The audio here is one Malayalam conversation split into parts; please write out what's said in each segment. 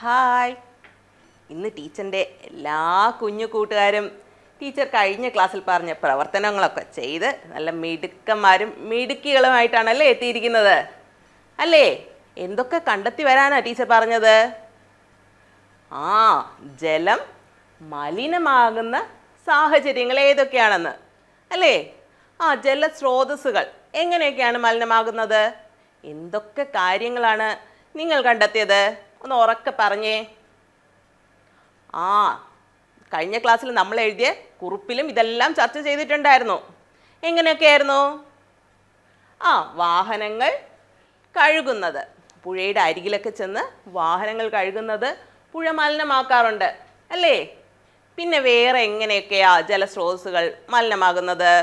ഹായ് ഇന്ന് ടീച്ചറിൻ്റെ എല്ലാ കുഞ്ഞു കൂട്ടുകാരും ടീച്ചർ കഴിഞ്ഞ ക്ലാസ്സിൽ പറഞ്ഞ പ്രവർത്തനങ്ങളൊക്കെ ചെയ്ത് നല്ല മിടുക്കന്മാരും മിടുക്കികളുമായിട്ടാണല്ലേ എത്തിയിരിക്കുന്നത് അല്ലേ എന്തൊക്കെ കണ്ടെത്തി വരാനാ ടീച്ചർ പറഞ്ഞത് ആ ജലം മലിനമാകുന്ന സാഹചര്യങ്ങൾ ഏതൊക്കെയാണെന്ന് അല്ലേ ആ ജലസ്രോതസ്സുകൾ എങ്ങനെയൊക്കെയാണ് മലിനമാകുന്നത് എന്തൊക്കെ കാര്യങ്ങളാണ് നിങ്ങൾ കണ്ടെത്തിയത് ഒന്ന് ഉറക്കെ പറഞ്ഞേ ആ കഴിഞ്ഞ ക്ലാസ്സിൽ നമ്മൾ എഴുതിയ കുറിപ്പിലും ഇതെല്ലാം ചർച്ച ചെയ്തിട്ടുണ്ടായിരുന്നു എങ്ങനെയൊക്കെയായിരുന്നു ആ വാഹനങ്ങൾ കഴുകുന്നത് പുഴയുടെ അരികിലൊക്കെ ചെന്ന് വാഹനങ്ങൾ കഴുകുന്നത് പുഴ മലിനമാക്കാറുണ്ട് അല്ലേ പിന്നെ വേറെ എങ്ങനെയൊക്കെയാ ജലസ്രോതസ്സുകൾ മലിനമാകുന്നത്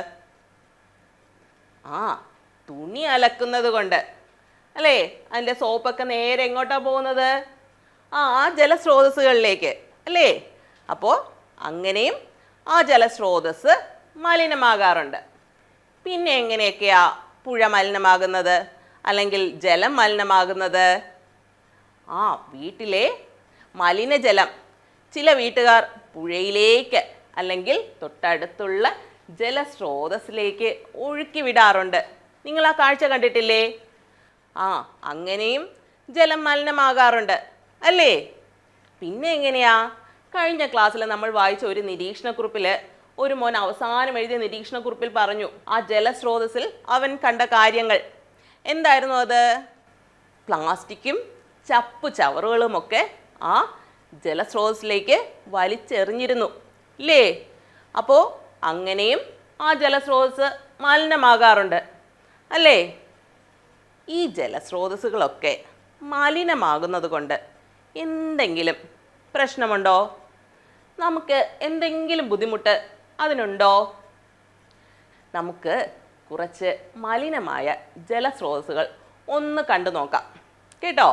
ആ തുണി അലക്കുന്നത് കൊണ്ട് അല്ലേ അതിൻ്റെ സോപ്പൊക്കെ നേരെ എങ്ങോട്ടാ പോകുന്നത് ആ ആ ജലസ്രോതസ്സുകളിലേക്ക് അല്ലേ അപ്പോൾ അങ്ങനെയും ആ ജലസ്രോതസ്സ് മലിനമാകാറുണ്ട് പിന്നെ എങ്ങനെയൊക്കെയാ പുഴ മലിനമാകുന്നത് അല്ലെങ്കിൽ ജലം മലിനമാകുന്നത് ആ വീട്ടിലെ മലിനജലം ചില വീട്ടുകാർ പുഴയിലേക്ക് അല്ലെങ്കിൽ തൊട്ടടുത്തുള്ള ജലസ്രോതസ്സിലേക്ക് ഒഴുക്കി വിടാറുണ്ട് നിങ്ങൾ ആ കാഴ്ച കണ്ടിട്ടില്ലേ ആ അങ്ങനെയും ജലം മലിനമാകാറുണ്ട് അല്ലേ പിന്നെ എങ്ങനെയാ കഴിഞ്ഞ ക്ലാസ്സിൽ നമ്മൾ വായിച്ച ഒരു നിരീക്ഷണക്കുറിപ്പിൽ ഒരു മോൻ അവസാനം എഴുതിയ നിരീക്ഷണക്കുറിപ്പിൽ പറഞ്ഞു ആ ജലസ്രോതസ്സിൽ അവൻ കണ്ട കാര്യങ്ങൾ എന്തായിരുന്നു അത് പ്ലാസ്റ്റിക്കും ചപ്പു ചവറുകളുമൊക്കെ ആ ജലസ്രോതസ്സിലേക്ക് വലിച്ചെറിഞ്ഞിരുന്നു ഇല്ലേ അപ്പോൾ അങ്ങനെയും ആ ജലസ്രോതസ്സ് മലിനമാകാറുണ്ട് അല്ലേ ഈ ജലസ്രോതസ്സുകളൊക്കെ മലിനമാകുന്നത് കൊണ്ട് എന്തെങ്കിലും പ്രശ്നമുണ്ടോ നമുക്ക് എന്തെങ്കിലും ബുദ്ധിമുട്ട് അതിനുണ്ടോ നമുക്ക് കുറച്ച് മലിനമായ ജലസ്രോതസ്സുകൾ ഒന്ന് കണ്ടു നോക്കാം കേട്ടോ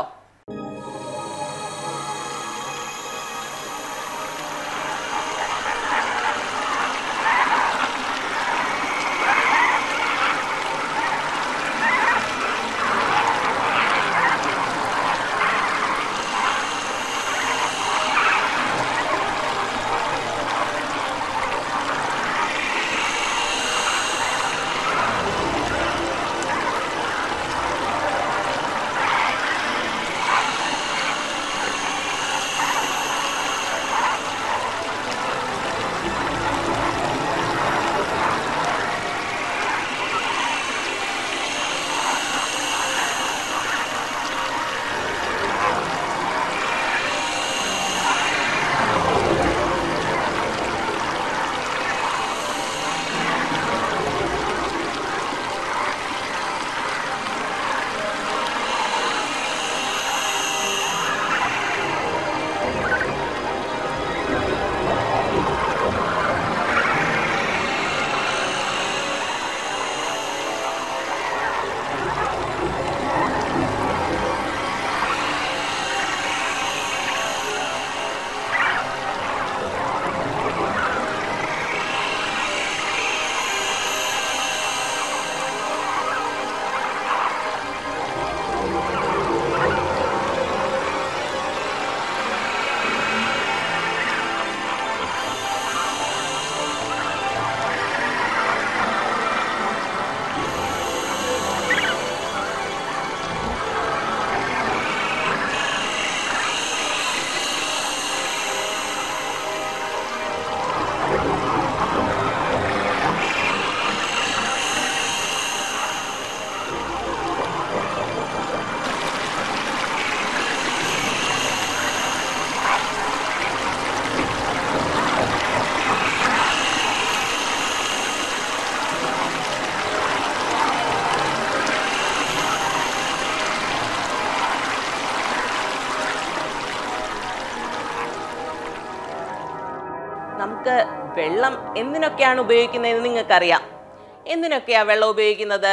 നമുക്ക് വെള്ളം എന്തിനൊക്കെയാണ് ഉപയോഗിക്കുന്നതെന്ന് നിങ്ങൾക്കറിയാം എന്തിനൊക്കെയാ വെള്ളം ഉപയോഗിക്കുന്നത്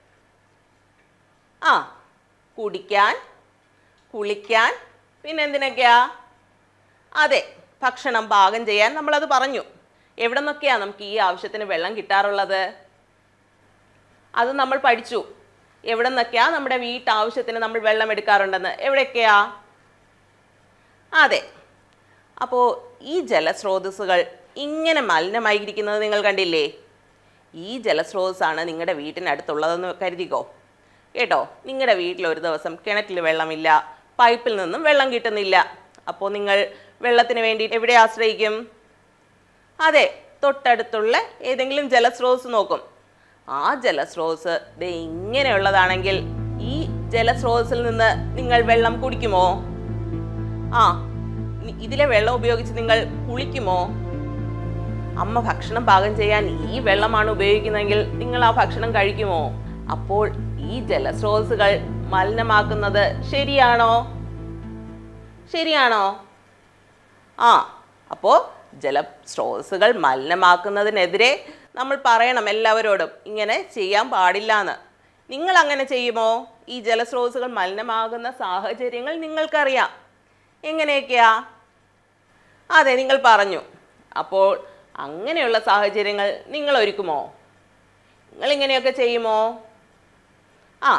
ആ കുടിക്കാൻ കുളിക്കാൻ പിന്നെ എന്തിനൊക്കെയാ അതെ ഭക്ഷണം പാകം ചെയ്യാൻ നമ്മളത് പറഞ്ഞു എവിടെ നിന്നൊക്കെയാണ് നമുക്ക് ഈ ആവശ്യത്തിന് വെള്ളം കിട്ടാറുള്ളത് അത് നമ്മൾ പഠിച്ചു എവിടെ നിന്നൊക്കെയാ നമ്മുടെ വീട്ടാവശ്യത്തിന് നമ്മൾ വെള്ളം എടുക്കാറുണ്ടെന്ന് എവിടെയൊക്കെയാ അതെ അപ്പോൾ ഈ ജലസ്രോതസ്സുകൾ ഇങ്ങനെ മലിനമായിരിക്കുന്നത് നിങ്ങൾ കണ്ടില്ലേ ഈ ജലസ്രോതസ്സാണ് നിങ്ങളുടെ വീട്ടിനടുത്തുള്ളതെന്ന് കരുതിക്കോ കേട്ടോ നിങ്ങളുടെ വീട്ടിൽ ഒരു ദിവസം കിണറ്റിൽ വെള്ളമില്ല പൈപ്പിൽ നിന്നും വെള്ളം കിട്ടുന്നില്ല അപ്പോൾ നിങ്ങൾ വെള്ളത്തിന് വേണ്ടി എവിടെ ആശ്രയിക്കും അതെ തൊട്ടടുത്തുള്ള ഏതെങ്കിലും ജലസ്രോതസ് നോക്കും ആ ജലസ്രോതസ് ദേ ഇങ്ങനെയുള്ളതാണെങ്കിൽ ഈ ജലസ്രോതസ്സിൽ നിന്ന് നിങ്ങൾ വെള്ളം കുടിക്കുമോ ആ ഇ- ഇതിലെ വെള്ളം ഉപയോഗിച്ച് നിങ്ങൾ കുളിക്കുമോ അമ്മ ഭക്ഷണം പാകം ചെയ്യാൻ ഈ വെള്ളമാണ് ഉപയോഗിക്കുന്നതെങ്കിൽ നിങ്ങൾ ആ ഭക്ഷണം കഴിക്കുമോ അപ്പോൾ ഈ ജലസ്രോതസ്സുകൾ മലിനമാക്കുന്നത് ശരിയാണോ ശരിയാണോ ആ അപ്പോൾ ജലസ്രോതസ്സുകൾ മലിനമാക്കുന്നതിനെതിരെ നമ്മൾ പറയണം എല്ലാവരോടും ഇങ്ങനെ ചെയ്യാൻ പാടില്ല എന്ന് നിങ്ങൾ അങ്ങനെ ചെയ്യുമോ ഈ ജലസ്രോതസ്സുകൾ മലിനമാകുന്ന സാഹചര്യങ്ങൾ നിങ്ങൾക്കറിയാം എങ്ങനെയൊക്കെയാ അതെ നിങ്ങൾ പറഞ്ഞു അപ്പോൾ അങ്ങനെയുള്ള സാഹചര്യങ്ങൾ നിങ്ങൾ ഒരുക്കുമോ നിങ്ങൾ ഇങ്ങനെയൊക്കെ ചെയ്യുമോ ആ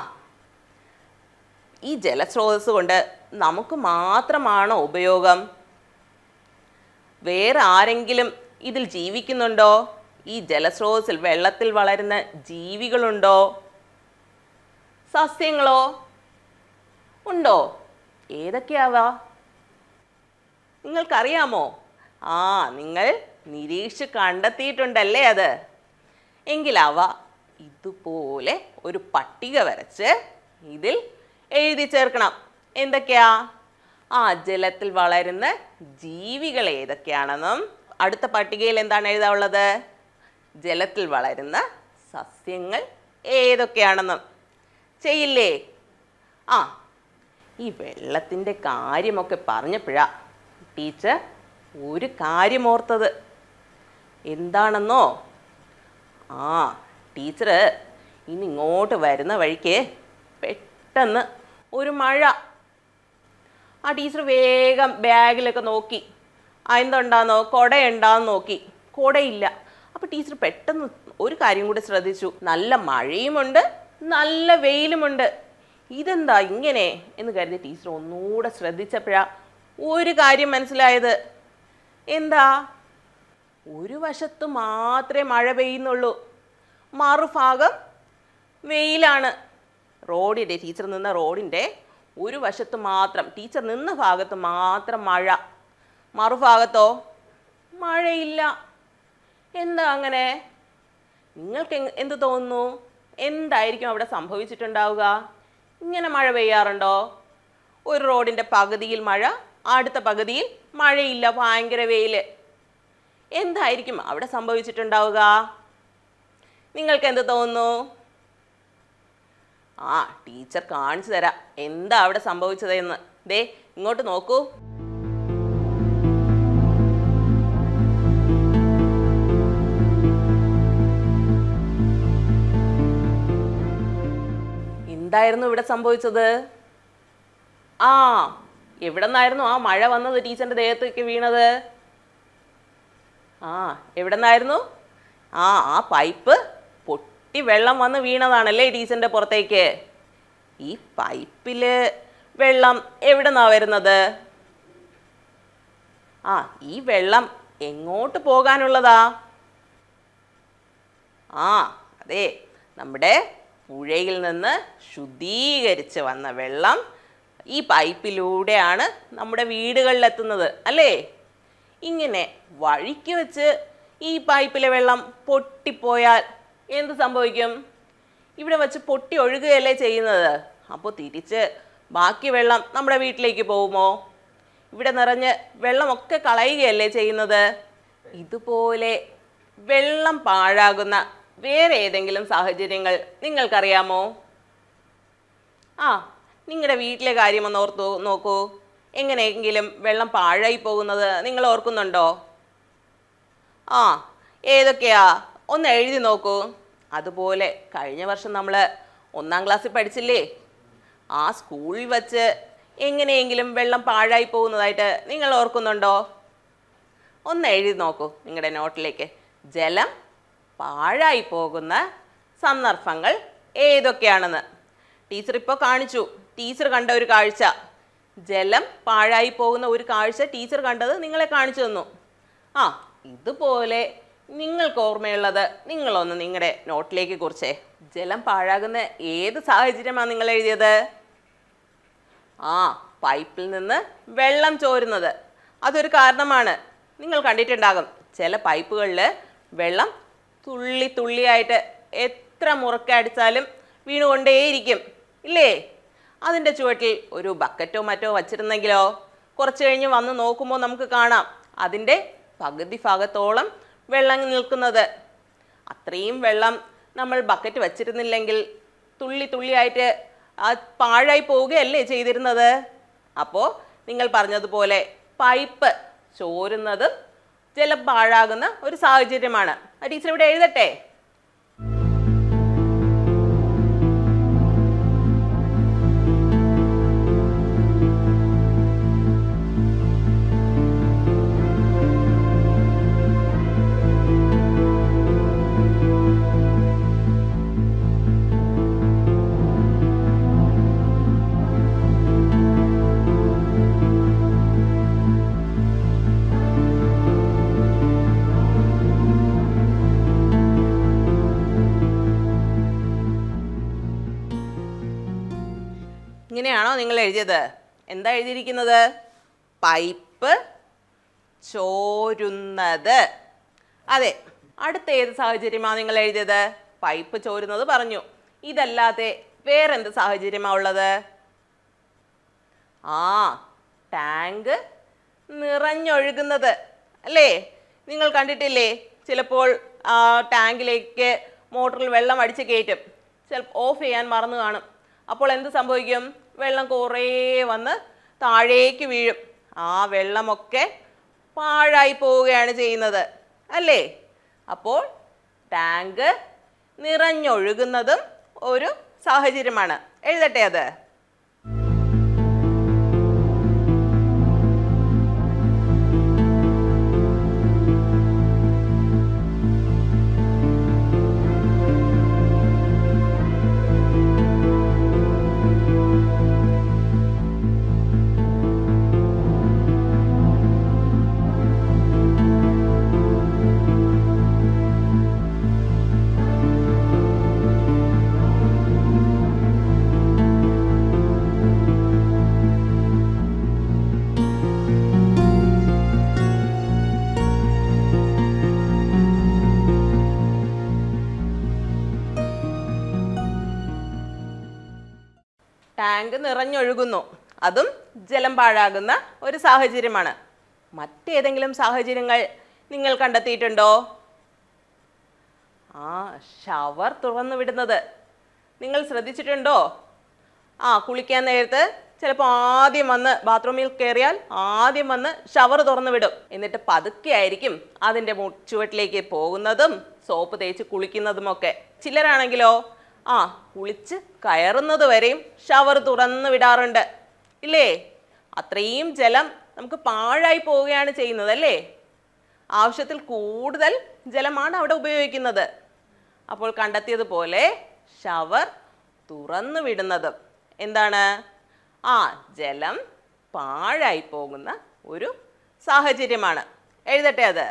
ഈ ജലസ്രോതസ് കൊണ്ട് നമുക്ക് മാത്രമാണോ ഉപയോഗം വേറെ ആരെങ്കിലും ഇതിൽ ജീവിക്കുന്നുണ്ടോ ഈ ജലസ്രോതസ്സിൽ വെള്ളത്തിൽ വളരുന്ന ജീവികളുണ്ടോ സസ്യങ്ങളോ ഉണ്ടോ ഏതൊക്കെയാവാ നിങ്ങൾക്കറിയാമോ ആ നിങ്ങൾ നിരീക്ഷിച്ച് കണ്ടെത്തിയിട്ടുണ്ടല്ലേ അത് എങ്കിൽ അവ ഇതുപോലെ ഒരു പട്ടിക വരച്ച് ഇതിൽ എഴുതി ചേർക്കണം എന്തൊക്കെയാ ആ ജലത്തിൽ വളരുന്ന ജീവികൾ ഏതൊക്കെയാണെന്നും അടുത്ത പട്ടികയിൽ എന്താണ് എഴുതാനുള്ളത് ജലത്തിൽ വളരുന്ന സസ്യങ്ങൾ ഏതൊക്കെയാണെന്നും ചെയ്യില്ലേ ആ ഈ വെള്ളത്തിൻ്റെ കാര്യമൊക്കെ പറഞ്ഞപ്പോഴാ ടീച്ചർ ഒരു കാര്യം ഓർത്തത് എന്താണെന്നോ ആ ടീച്ചർ ഇനി ഇങ്ങോട്ട് വരുന്ന വഴിക്ക് പെട്ടെന്ന് ഒരു മഴ ആ ടീച്ചർ വേഗം ബാഗിലൊക്കെ നോക്കി ആ എന്തുണ്ടാന്നോ കുടയുണ്ടാന്ന് നോക്കി കുടയില്ല അപ്പോൾ ടീച്ചർ പെട്ടെന്ന് ഒരു കാര്യം കൂടി ശ്രദ്ധിച്ചു നല്ല മഴയുമുണ്ട് നല്ല വെയിലുമുണ്ട് ഇതെന്താ ഇങ്ങനെ എന്ന് കരുതി ടീച്ചർ ഒന്നുകൂടെ ശ്രദ്ധിച്ചപ്പോഴാ ഒരു കാര്യം മനസ്സിലായത് എന്താ ഒരു വശത്ത് മാത്രമേ മഴ പെയ്യുന്നുള്ളൂ മറുഭാഗം വെയിലാണ് റോഡിൻ്റെ ടീച്ചർ നിന്ന റോഡിൻ്റെ ഒരു വശത്ത് മാത്രം ടീച്ചർ നിന്ന ഭാഗത്ത് മാത്രം മഴ മറുഭാഗത്തോ മഴയില്ല എന്താ അങ്ങനെ നിങ്ങൾക്ക് എങ്- എന്ത് തോന്നുന്നു എന്തായിരിക്കും അവിടെ സംഭവിച്ചിട്ടുണ്ടാവുക ഇങ്ങനെ മഴ പെയ്യാറുണ്ടോ ഒരു റോഡിൻ്റെ പകുതിയിൽ മഴ അടുത്ത പകുതിയിൽ മഴയില്ല ഭയങ്കര വെയിൽ എന്തായിരിക്കും അവിടെ സംഭവിച്ചിട്ടുണ്ടാവുക നിങ്ങൾക്ക് എന്ത് തോന്നുന്നു ആ ടീച്ചർ കാണിച്ചു തരാം എന്താ അവിടെ സംഭവിച്ചതെന്ന് ദേ ഇങ്ങോട്ട് നോക്കൂ എന്തായിരുന്നു ഇവിടെ സംഭവിച്ചത് ആ എവിടെ നിന്നായിരുന്നു ആ മഴ വന്നത് ടീച്ചറിന്റെ ദേഹത്തേക്ക് വീണത് ആ എവിടെ നിന്നായിരുന്നു ആ ആ പൈപ്പ് പൊട്ടി വെള്ളം വന്ന് വീണതാണല്ലേ ടീച്ചറിന്റെ പുറത്തേക്ക് ഈ പൈപ്പിൽ വെള്ളം എവിടെ നിന്നാണ് വരുന്നത് ആ ഈ വെള്ളം എങ്ങോട്ട് പോകാനുള്ളതാ ആ അതെ നമ്മുടെ പുഴയിൽ നിന്ന് ശുദ്ധീകരിച്ച് വന്ന വെള്ളം ഈ പൈപ്പിലൂടെയാണ് നമ്മുടെ വീടുകളിലെത്തുന്നത് അല്ലേ ഇങ്ങനെ വഴിക്ക് വെച്ച് ഈ പൈപ്പിലെ വെള്ളം പൊട്ടിപ്പോയാൽ എന്ത് സംഭവിക്കും ഇവിടെ വെച്ച് പൊട്ടി ഒഴുകുകയല്ലേ ചെയ്യുന്നത് അപ്പോൾ തിരിച്ച് ബാക്കി വെള്ളം നമ്മുടെ വീട്ടിലേക്ക് പോകുമോ ഇവിടെ നിറഞ്ഞ് വെള്ളമൊക്കെ കളയുകയല്ലേ ചെയ്യുന്നത് ഇതുപോലെ വെള്ളം പാഴാകുന്ന വേറെ ഏതെങ്കിലും സാഹചര്യങ്ങൾ നിങ്ങൾക്കറിയാമോ ആ നിങ്ങളുടെ വീട്ടിലെ കാര്യം ഒന്ന് ഓർത്തു നോക്കൂ എങ്ങനെയെങ്കിലും വെള്ളം പാഴായി പോകുന്നത് നിങ്ങൾ ഓർക്കുന്നുണ്ടോ ആ ഏതൊക്കെയാ ഒന്ന് എഴുതി നോക്കൂ അതുപോലെ കഴിഞ്ഞ വർഷം നമ്മൾ ഒന്നാം ക്ലാസ്സിൽ പഠിച്ചില്ലേ ആ സ്കൂളിൽ വച്ച് എങ്ങനെയെങ്കിലും വെള്ളം പാഴായി പോകുന്നതായിട്ട് നിങ്ങൾ ഓർക്കുന്നുണ്ടോ ഒന്ന് എഴുതി നോക്കൂ നിങ്ങളുടെ നോട്ടിലേക്ക് ജലം പാഴായി പോകുന്ന സന്ദർഭങ്ങൾ ഏതൊക്കെയാണെന്ന് ടീച്ചർ ഇപ്പോൾ കാണിച്ചു ടീച്ചർ കണ്ട ഒരു കാഴ്ച ജലം പാഴായി പോകുന്ന ഒരു കാഴ്ച ടീച്ചർ കണ്ടത് നിങ്ങളെ കാണിച്ചു തന്നു ആ ഇതുപോലെ നിങ്ങൾക്ക് ഓർമ്മയുള്ളത് നിങ്ങളൊന്ന് നിങ്ങളുടെ നോട്ടിലേക്ക് കുറിച്ചേ ജലം പാഴാകുന്ന ഏത് സാഹചര്യമാണ് നിങ്ങൾ എഴുതിയത് ആ പൈപ്പിൽ നിന്ന് വെള്ളം ചോരുന്നത് അതൊരു കാരണമാണ് നിങ്ങൾ കണ്ടിട്ടുണ്ടാകും ചില പൈപ്പുകളിൽ വെള്ളം തുള്ളി തുള്ളിയായിട്ട് എത്ര മുറുക്കെ അടിച്ചാലും വീണുകൊണ്ടേയിരിക്കും ഇല്ലേ അതിൻ്റെ ചുവട്ടിൽ ഒരു ബക്കറ്റോ മറ്റോ വച്ചിരുന്നെങ്കിലോ കുറച്ച് കഴിഞ്ഞ് വന്ന് നോക്കുമ്പോൾ നമുക്ക് കാണാം അതിൻ്റെ പകുതി ഭാഗത്തോളം വെള്ളം നിൽക്കുന്നത് അത്രയും വെള്ളം നമ്മൾ ബക്കറ്റ് വച്ചിരുന്നില്ലെങ്കിൽ തുള്ളി തുള്ളിയായിട്ട് ആ പാഴായി പോവുകയല്ലേ ചെയ്തിരുന്നത് അപ്പോൾ നിങ്ങൾ പറഞ്ഞതുപോലെ പൈപ്പ് ചോരുന്നതും ജലം പാഴാകുന്ന ഒരു സാഹചര്യമാണ് ആ ടീച്ചർ ഇവിടെ എഴുതട്ടെ ഇങ്ങനെയാണോ നിങ്ങൾ എഴുതിയത് എന്താ എഴുതിയിരിക്കുന്നത് പൈപ്പ് ചോരുന്നത് അതെ അടുത്ത ഏത് സാഹചര്യമാണ് നിങ്ങൾ എഴുതിയത് പൈപ്പ് ചോരുന്നത് പറഞ്ഞു ഇതല്ലാതെ വേറെന്ത് സാഹചര്യമാണ് ഉള്ളത് ആ ടാങ്ക് നിറഞ്ഞൊഴുകുന്നത് അല്ലേ നിങ്ങൾ കണ്ടിട്ടില്ലേ ചിലപ്പോൾ ആ, ടാങ്കിലേക്ക് മോട്ടറിൽ വെള്ളം അടിച്ച് കയറ്റും ചിലപ്പോൾ ഓഫ് ചെയ്യാൻ മറന്നു കാണും അപ്പോൾ എന്ത് സംഭവിക്കും വെള്ളം കുറേ വന്ന് താഴേക്ക് വീഴും ആ വെള്ളമൊക്കെ പാഴായി പോവുകയാണ് ചെയ്യുന്നത് അല്ലേ അപ്പോൾ ടാങ്ക് നിറഞ്ഞൊഴുകുന്നതും ഒരു സാഹചര്യമാണ് എഴുതട്ടെ അത് ടാങ്ക് നിറഞ്ഞൊഴുകുന്നു അതും ജലം പാഴാകുന്ന ഒരു സാഹചര്യമാണ് മറ്റേതെങ്കിലും സാഹചര്യങ്ങൾ നിങ്ങൾ കണ്ടെത്തിയിട്ടുണ്ടോ ആ ഷവർ തുറന്നു വിടുന്നത് നിങ്ങൾ ശ്രദ്ധിച്ചിട്ടുണ്ടോ ആ കുളിക്കാൻ നേരത്ത് ചിലപ്പോൾ ആദ്യം വന്ന് ബാത്റൂമിൽ കയറിയാൽ ആദ്യം വന്ന് ഷവർ തുറന്നു വിടും എന്നിട്ട് പതുക്കെ ആയിരിക്കും അതിൻ്റെ മു- ചുവട്ടിലേക്ക് പോകുന്നതും സോപ്പ് തേച്ച് കുളിക്കുന്നതുമൊക്കെ ചിലരാണെങ്കിലോ ആ കുളിച്ച് കയറുന്നത് വരെയും ഷവർ തുറന്നു വിടാറുണ്ട് ഇല്ലേ അത്രയും ജലം നമുക്ക് പാഴായി പോവുകയാണ് ചെയ്യുന്നത് അല്ലേ ആവശ്യത്തിൽ കൂടുതൽ ജലമാണ് അവിടെ ഉപയോഗിക്കുന്നത് അപ്പോൾ കണ്ടെത്തിയതുപോലെ ഷവർ തുറന്നു വിടുന്നതും എന്താണ് ആ ജലം പാഴായി പോകുന്ന ഒരു സാഹചര്യമാണ് എഴുതട്ടെ അത്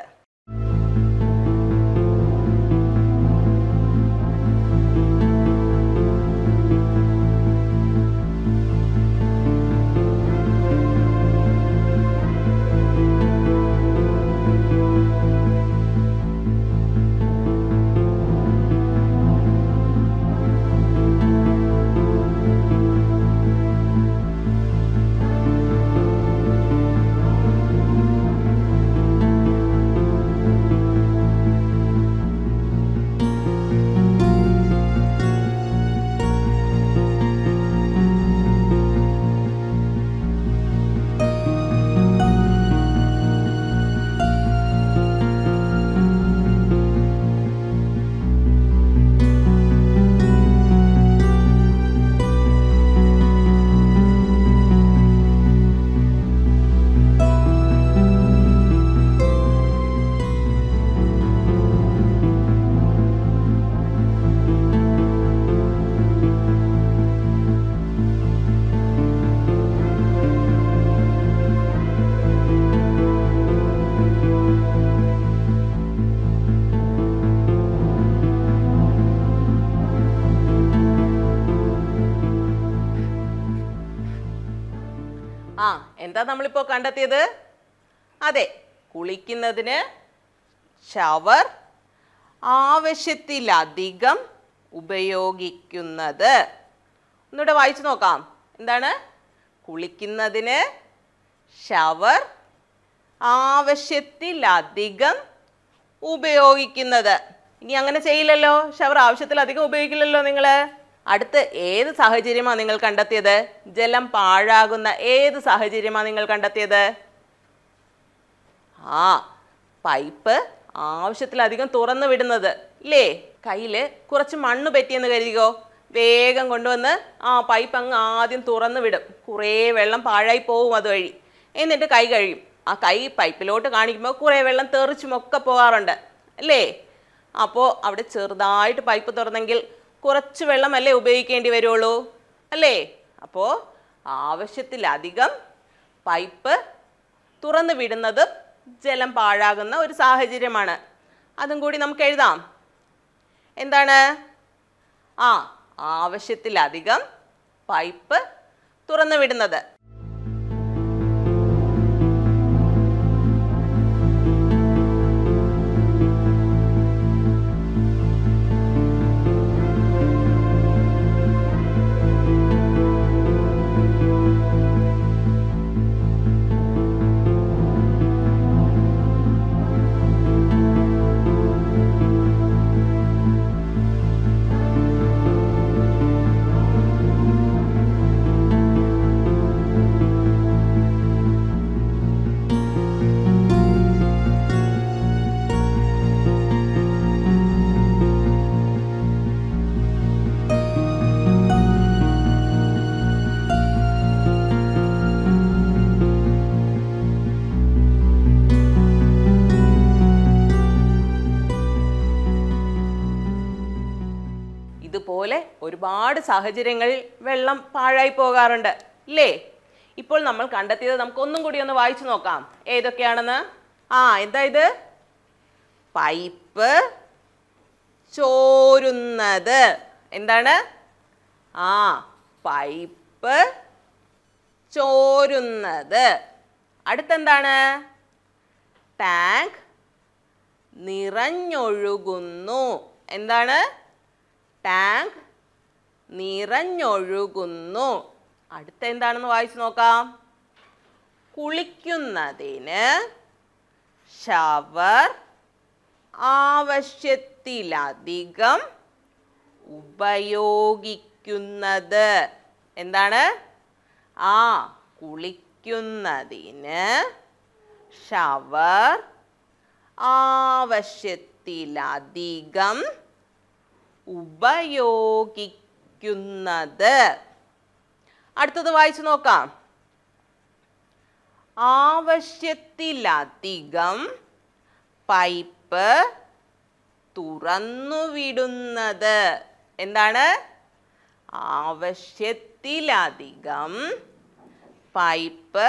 ആ എന്താ നമ്മളിപ്പോൾ കണ്ടെത്തിയത് അതെ കുളിക്കുന്നതിന് ഷവർ ആവശ്യത്തിലധികം ഉപയോഗിക്കുന്നത് ഒന്നുകൂടെ വായിച്ചു നോക്കാം എന്താണ് കുളിക്കുന്നതിന് ഷവർ ആവശ്യത്തിലധികം ഉപയോഗിക്കുന്നത് ഇനി അങ്ങനെ ചെയ്യില്ലല്ലോ ഷവർ ആവശ്യത്തിലധികം ഉപയോഗിക്കില്ലല്ലോ നിങ്ങൾ അടുത്ത് ഏത് സാഹചര്യമാണ് നിങ്ങൾ കണ്ടെത്തിയത് ജലം പാഴാകുന്ന ഏത് സാഹചര്യമാണ് നിങ്ങൾ കണ്ടെത്തിയത് ആ പൈപ്പ് ആവശ്യത്തിലധികം തുറന്നു വിടുന്നത് ഇല്ലേ കയ്യിൽ കുറച്ച് മണ്ണ് പറ്റിയെന്ന് കരുതിക്കോ വേഗം കൊണ്ടുവന്ന് ആ പൈപ്പ് അങ്ങ് ആദ്യം തുറന്നു വിടും കുറേ വെള്ളം പാഴായി പോവും അതുവഴി എന്നിട്ട് കൈ കഴിയും ആ കൈ പൈപ്പിലോട്ട് കാണിക്കുമ്പോൾ കുറേ വെള്ളം തെറിച്ചുമൊക്കെ പോകാറുണ്ട് അല്ലേ അപ്പോൾ അവിടെ ചെറുതായിട്ട് പൈപ്പ് തുറന്നെങ്കിൽ കുറച്ച് വെള്ളമല്ലേ ഉപയോഗിക്കേണ്ടി വരുള്ളൂ അല്ലേ അപ്പോൾ ആവശ്യത്തിലധികം പൈപ്പ് തുറന്നു വിടുന്നത് ജലം പാഴാകുന്ന ഒരു സാഹചര്യമാണ് അതും കൂടി നമുക്ക് എഴുതാം എന്താണ് ആ ആവശ്യത്തിലധികം പൈപ്പ് തുറന്നു വിടുന്നത് ഇതുപോലെ ഒരുപാട് സാഹചര്യങ്ങളിൽ വെള്ളം പാഴായി പോകാറുണ്ട് ഇല്ലേ ഇപ്പോൾ നമ്മൾ കണ്ടെത്തിയത് നമുക്ക് ഒന്നും കൂടി ഒന്ന് വായിച്ചു നോക്കാം ഏതൊക്കെയാണെന്ന് ആ എന്താ ഇത് പൈപ്പ് ചോരുന്നത് എന്താണ് ആ പൈപ്പ് ചോരുന്നത് അടുത്തെന്താണ് ടാങ്ക് നിറഞ്ഞൊഴുകുന്നു എന്താണ് ടാങ്ക് നിറഞ്ഞൊഴുകുന്നു അടുത്ത എന്താണെന്ന് വായിച്ചു നോക്കാം കുളിക്കുന്നതിന് ഷവർ ആവശ്യത്തിലധികം ഉപയോഗിക്കുന്നത് എന്താണ് ആ കുളിക്കുന്നതിന് ഷവർ ആവശ്യത്തിലധികം ഉപയോഗിക്കുന്നത് അടുത്തത് വായിച്ചു നോക്കാം ആവശ്യത്തിലധികം പൈപ്പ് തുറന്നുവിടുന്നത് എന്താണ് ആവശ്യത്തിലധികം പൈപ്പ്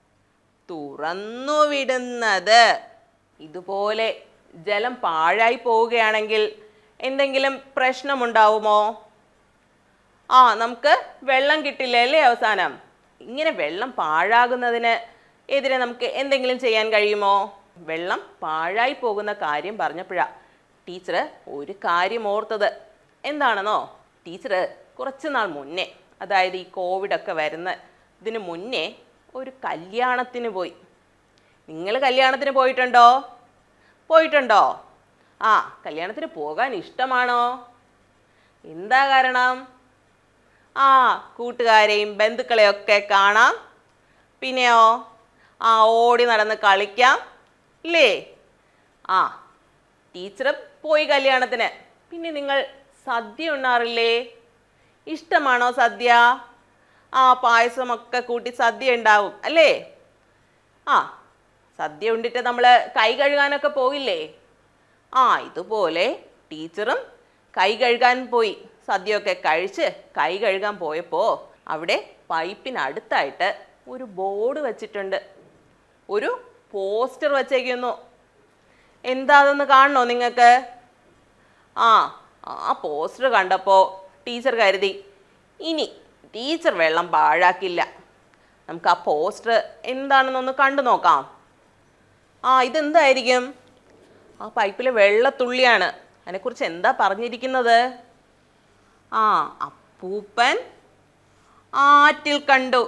തുറന്നുവിടുന്നത് ഇതുപോലെ ജലം പാഴായി പോവുകയാണെങ്കിൽ എന്തെങ്കിലും പ്രശ്നമുണ്ടാവുമോ ആ നമുക്ക് വെള്ളം കിട്ടില്ല അല്ലേ അവസാനം ഇങ്ങനെ വെള്ളം പാഴാകുന്നതിന് എതിരെ നമുക്ക് എന്തെങ്കിലും ചെയ്യാൻ കഴിയുമോ വെള്ളം പാഴായി പോകുന്ന കാര്യം പറഞ്ഞപ്പോഴാ ടീച്ചർ ഒരു കാര്യം ഓർത്തത് എന്താണെന്നോ ടീച്ചർ കുറച്ച് നാൾ മുന്നേ അതായത് ഈ കോവിഡൊക്കെ വരുന്ന ഇതിന് മുന്നേ ഒരു കല്യാണത്തിന് പോയി നിങ്ങൾ കല്യാണത്തിന് പോയിട്ടുണ്ടോ പോയിട്ടുണ്ടോ ആ കല്യാണത്തിന് പോകാൻ ഇഷ്ടമാണോ എന്താ കാരണം ആ കൂട്ടുകാരെയും ബന്ധുക്കളെയും ഒക്കെ കാണാം പിന്നെയോ ആ ഓടി നടന്ന് കളിക്കാം ഇല്ലേ ആ ടീച്ചർ പോയി കല്യാണത്തിന് പിന്നെ നിങ്ങൾ സദ്യ ഉണ്ണാറില്ലേ ഇഷ്ടമാണോ സദ്യ ആ പായസമൊക്കെ കൂട്ടി സദ്യ ഉണ്ടാവും അല്ലേ ആ സദ്യ ഉണ്ടിട്ട് നമ്മൾ കൈ കഴുകാനൊക്കെ പോയില്ലേ ആ ഇതുപോലെ ടീച്ചറും കൈ കഴുകാൻ പോയി സദ്യയൊക്കെ കഴിച്ച് കൈ കഴുകാൻ പോയപ്പോൾ അവിടെ പൈപ്പിനടുത്തായിട്ട് ഒരു ബോർഡ് വച്ചിട്ടുണ്ട് ഒരു പോസ്റ്റർ വച്ചേക്കുന്നു എന്താ അതൊന്ന് കാണണോ നിങ്ങൾക്ക് ആ ആ പോസ്റ്റർ കണ്ടപ്പോൾ ടീച്ചർ കരുതി ഇനി ടീച്ചർ വെള്ളം പാഴാക്കില്ല നമുക്ക് ആ പോസ്റ്റർ എന്താണെന്നൊന്ന് കണ്ടു നോക്കാം ആ ഇതെന്തായിരിക്കും ആ പൈപ്പിലെ വെള്ളത്തുള്ളിയാണ് അതിനെക്കുറിച്ച് എന്താ പറഞ്ഞിരിക്കുന്നത് ആ അപ്പൂപ്പൻ ആറ്റിൽ കണ്ടു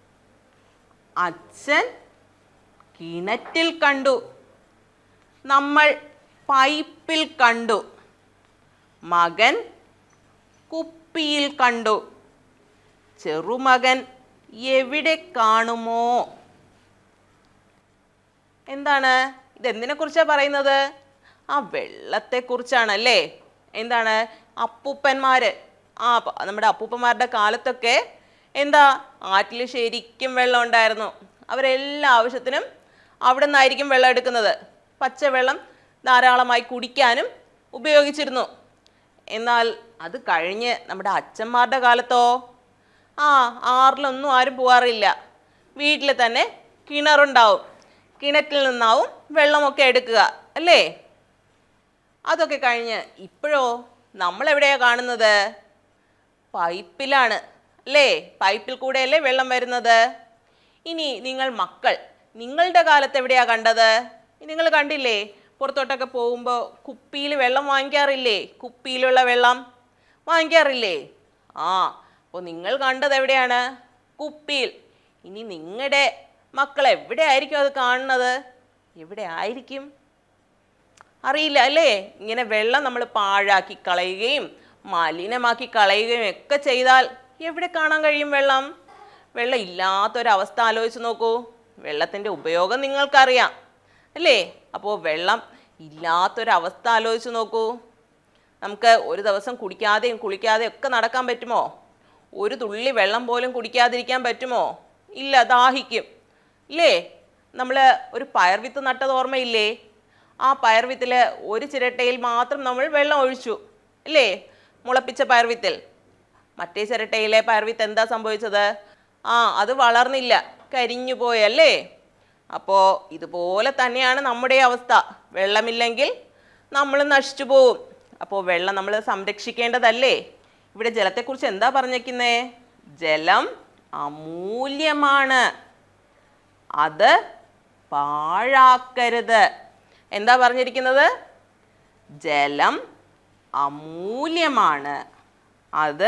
അച്ഛൻ കിണറ്റിൽ കണ്ടു നമ്മൾ പൈപ്പിൽ കണ്ടു മകൻ കുപ്പിയിൽ കണ്ടു ചെറുമകൻ എവിടെ കാണുമോ എന്താണ് ഇതെന്തിനെ കുറിച്ചാണ് പറയുന്നത് ആ വെള്ളത്തെക്കുറിച്ചാണ് അല്ലേ എന്താണ് അപ്പൂപ്പന്മാര് ആ പ- നമ്മുടെ അപ്പൂപ്പന്മാരുടെ കാലത്തൊക്കെ എന്താ ആറ്റിൽ ശരിക്കും വെള്ളം ഉണ്ടായിരുന്നു അവരെല്ലാ ആവശ്യത്തിനും അവിടെ നിന്നായിരിക്കും വെള്ളം എടുക്കുന്നത് പച്ചവെള്ളം ധാരാളമായി കുടിക്കാനും ഉപയോഗിച്ചിരുന്നു എന്നാൽ അത് കഴിഞ്ഞ് നമ്മുടെ അച്ഛന്മാരുടെ കാലത്തോ ആ ആറിലൊന്നും ആരും പോകാറില്ല വീട്ടിൽ തന്നെ കിണറുണ്ടാവും കിണറ്റിൽ നിന്നാവും വെള്ളമൊക്കെ എടുക്കുക അല്ലേ അതൊക്കെ കഴിഞ്ഞ് ഇപ്പോഴോ നമ്മൾ എവിടെയാണ് കാണുന്നത് പൈപ്പിലാണ് അല്ലേ പൈപ്പിൽ കൂടെയല്ലേ വെള്ളം വരുന്നത് ഇനി നിങ്ങൾ മക്കൾ നിങ്ങളുടെ കാലത്ത് എവിടെയാ കണ്ടത് നിങ്ങൾ കണ്ടില്ലേ പുറത്തോട്ടൊക്കെ പോകുമ്പോൾ കുപ്പിയിൽ വെള്ളം വാങ്ങിക്കാറില്ലേ കുപ്പിയിലുള്ള വെള്ളം വാങ്ങിക്കാറില്ലേ ആ അപ്പോൾ നിങ്ങൾ കണ്ടത് എവിടെയാണ് കുപ്പിയിൽ ഇനി നിങ്ങളുടെ മക്കൾ എവിടെ ആയിരിക്കും അത് കാണുന്നത് എവിടെ ആയിരിക്കും അറിയില്ല അല്ലേ ഇങ്ങനെ വെള്ളം നമ്മൾ പാഴാക്കി കളയുകയും മലിനമാക്കി കളയുകയും ഒക്കെ ചെയ്താൽ എവിടെ കാണാൻ കഴിയും വെള്ളം വെള്ളം ഇല്ലാത്തൊരവസ്ഥ ആലോചിച്ച് നോക്കൂ വെള്ളത്തിൻ്റെ ഉപയോഗം നിങ്ങൾക്കറിയാം അല്ലേ അപ്പോൾ വെള്ളം ഇല്ലാത്തൊരവസ്ഥ ആലോചിച്ച് നോക്കൂ നമുക്ക് ഒരു ദിവസം കുടിക്കാതെയും കുളിക്കാതെയും ഒക്കെ നടക്കാൻ പറ്റുമോ ഒരു തുള്ളി വെള്ളം പോലും കുടിക്കാതിരിക്കാൻ പറ്റുമോ ഇല്ല ദാഹിക്കും ഇല്ലേ നമ്മൾ ഒരു പയർവിത്ത് നട്ടത് ഓർമ്മയില്ലേ ആ പയർവിത്തിൽ ഒരു ചിരട്ടയിൽ മാത്രം നമ്മൾ വെള്ളം ഒഴിച്ചു അല്ലേ മുളപ്പിച്ച പയർവിത്തിൽ മറ്റേ ചിരട്ടയിലെ പയർവിത്ത് എന്താ സംഭവിച്ചത് ആ അത് വളർന്നില്ല കരിഞ്ഞു പോയല്ലേ അപ്പോൾ ഇതുപോലെ തന്നെയാണ് നമ്മുടെ അവസ്ഥ വെള്ളമില്ലെങ്കിൽ നമ്മൾ നശിച്ചു പോവും അപ്പോൾ വെള്ളം നമ്മൾ സംരക്ഷിക്കേണ്ടതല്ലേ ഇവിടെ ജലത്തെക്കുറിച്ച് എന്താ പറഞ്ഞേക്കുന്നേ ജലം അമൂല്യമാണ് അത് പാഴാക്കരുത് എന്താ പറഞ്ഞിരിക്കുന്നത് ജലം അമൂല്യമാണ് അത്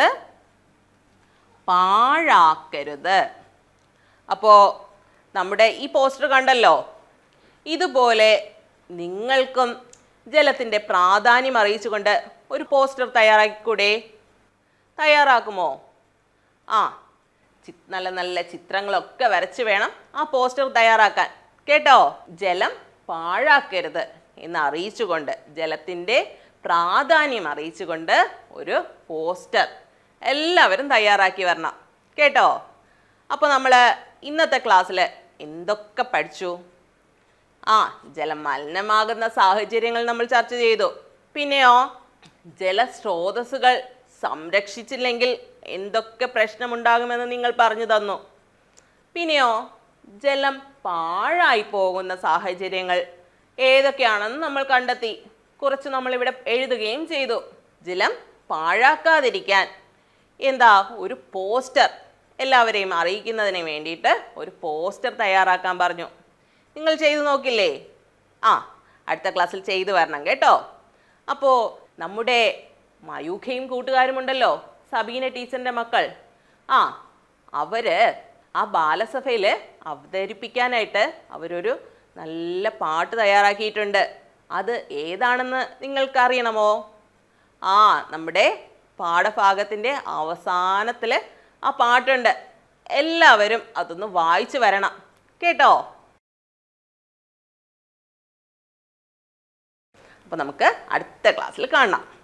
പാഴാക്കരുത് അപ്പോൾ നമ്മുടെ ഈ പോസ്റ്റർ കണ്ടല്ലോ ഇതുപോലെ നിങ്ങൾക്കും ജലത്തിൻ്റെ പ്രാധാന്യം അറിയിച്ചുകൊണ്ട് ഒരു പോസ്റ്റർ തയ്യാറാക്കിക്കൂടെ തയ്യാറാക്കുമോ ആ ചി നല്ല നല്ല ചിത്രങ്ങളൊക്കെ വരച്ച് വേണം ആ പോസ്റ്റർ തയ്യാറാക്കാൻ കേട്ടോ ജലം പാഴാക്കരുത് എന്ന് അറിയിച്ചുകൊണ്ട് ജലത്തിൻ്റെ പ്രാധാന്യം അറിയിച്ചുകൊണ്ട് ഒരു പോസ്റ്റർ എല്ലാവരും തയ്യാറാക്കി വരണം കേട്ടോ അപ്പോൾ നമ്മൾ ഇന്നത്തെ ക്ലാസ്സിൽ എന്തൊക്കെ പഠിച്ചു ആ ജലം മലിനമാകുന്ന സാഹചര്യങ്ങൾ നമ്മൾ ചർച്ച ചെയ്തു പിന്നെയോ ജലസ്രോതസ്സുകൾ സംരക്ഷിച്ചില്ലെങ്കിൽ എന്തൊക്കെ പ്രശ്നമുണ്ടാകുമെന്ന് നിങ്ങൾ പറഞ്ഞു തന്നു പിന്നെയോ ജലം പാഴായി പോകുന്ന സാഹചര്യങ്ങൾ ഏതൊക്കെയാണെന്ന് നമ്മൾ കണ്ടെത്തി കുറച്ച് നമ്മളിവിടെ എഴുതുകയും ചെയ്തു ജലം പാഴാക്കാതിരിക്കാൻ എന്താ ഒരു പോസ്റ്റർ എല്ലാവരെയും അറിയിക്കുന്നതിന് വേണ്ടിയിട്ട് ഒരു പോസ്റ്റർ തയ്യാറാക്കാൻ പറഞ്ഞു നിങ്ങൾ ചെയ്തു നോക്കില്ലേ ആ അടുത്ത ക്ലാസ്സിൽ ചെയ്തു വരണം കേട്ടോ അപ്പോൾ നമ്മുടെ മയൂഖയും കൂട്ടുകാരുമുണ്ടല്ലോ സബീന ടീച്ചറിൻ്റെ മക്കൾ ആ അവര് ആ ബാലസഭയിൽ അവതരിപ്പിക്കാനായിട്ട് അവരൊരു നല്ല പാട്ട് തയ്യാറാക്കിയിട്ടുണ്ട് അത് ഏതാണെന്ന് നിങ്ങൾക്കറിയണമോ ആ നമ്മുടെ പാഠഭാഗത്തിൻ്റെ അവസാനത്തിൽ ആ പാട്ടുണ്ട് എല്ലാവരും അതൊന്ന് വായിച്ചു വരണം കേട്ടോ അപ്പോൾ നമുക്ക് അടുത്ത ക്ലാസ്സിൽ കാണാം